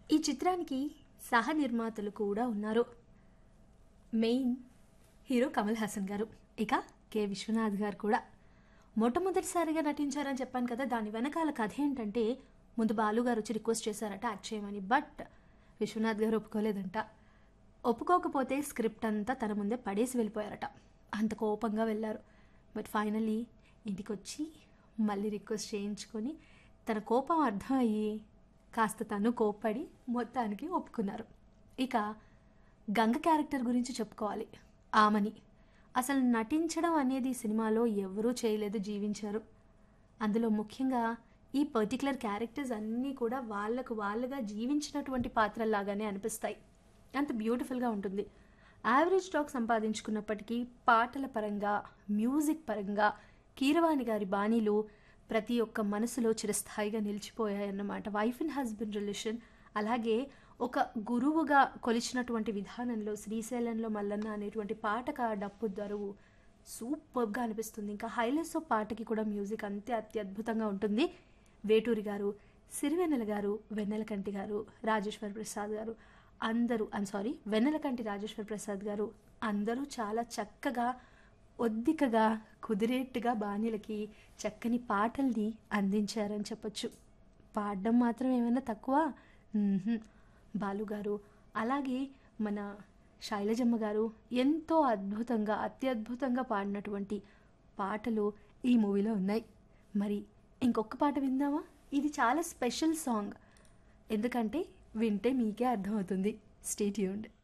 ఈ చిత్రానికి సహ నిర్మాతలు కూడా ఉన్నారు మెయిన్ హీరో కమల్ హాసన్ గారు ఇక కె విశ్వనాథ్ గారు కూడా మొట్టమొదటిసారిగా నటించారని చెప్పాను కదా దాని వెనకాల కథ ఏంటంటే ముందు బాలు గారు వచ్చి రిక్వెస్ట్ చేశారట యాక్ట్ చేయమని బట్ విశ్వనాథ్ గారు ఒప్పుకోలేదంట ఒప్పుకోకపోతే స్క్రిప్ట్ అంతా తన ముందే పడేసి వెళ్ళిపోయారట అంత కోపంగా వెళ్ళారు బట్ ఫైనల్లీ ఇంటికి వచ్చి మళ్ళీ రిక్వెస్ట్ చేయించుకొని తన కోపం అర్థం అయ్యి కాస్త తను కోప్పడి మొత్తానికి ఒప్పుకున్నారు ఇక గంగ క్యారెక్టర్ గురించి చెప్పుకోవాలి ఆమని అసలు నటించడం అనేది సినిమాలో ఎవరూ చేయలేదు జీవించారు అందులో ముఖ్యంగా ఈ పర్టికులర్ క్యారెక్టర్స్ అన్నీ కూడా వాళ్ళకు వాళ్ళుగా జీవించినటువంటి పాత్రల్లాగానే అనిపిస్తాయి అంత బ్యూటిఫుల్గా ఉంటుంది యావరేజ్ టాక్ సంపాదించుకున్నప్పటికీ పాటల పరంగా మ్యూజిక్ పరంగా కీరవాణి గారి బాణీలు ప్రతి ఒక్క మనసులో చిరస్థాయిగా నిలిచిపోయాయన్నమాట వైఫ్ అండ్ హస్బెండ్ రిలేషన్ అలాగే ఒక గురువుగా కొలిచినటువంటి విధానంలో శ్రీశైలంలో మల్లన్న అనేటువంటి పాటకు ఆ డప్పు దరువు సూపర్గా అనిపిస్తుంది ఇంకా హైలైట్స్ ఆఫ్ పాటకి కూడా మ్యూజిక్ అంతే అత్యద్భుతంగా ఉంటుంది వేటూరి గారు సిరివెన్నెల గారు వెన్నెలకంటి గారు రాజేశ్వర్ ప్రసాద్ గారు అందరూ ఐమ్ సారీ వెన్నెలకంటి రాజేశ్వర్ ప్రసాద్ గారు అందరూ చాలా చక్కగా ఒద్దికగా కుదిరేట్టుగా బాణీలకి చక్కని పాటల్ని అందించారని చెప్పొచ్చు పాడడం మాత్రం ఏమైనా తక్కువ మ్మ్హ్మ్. బాలు గారు అలాగే మన శైలజమ్మ గారు ఎంతో అద్భుతంగా అత్యద్భుతంగా పాడినటువంటి పాటలు ఈ మూవీలో ఉన్నాయి మరి ఇంకొక పాట విందామా ఇది చాలా స్పెషల్ సాంగ్ ఎందుకంటే వింటే మీకే అర్థమవుతుంది స్టే ట్యూన్డ్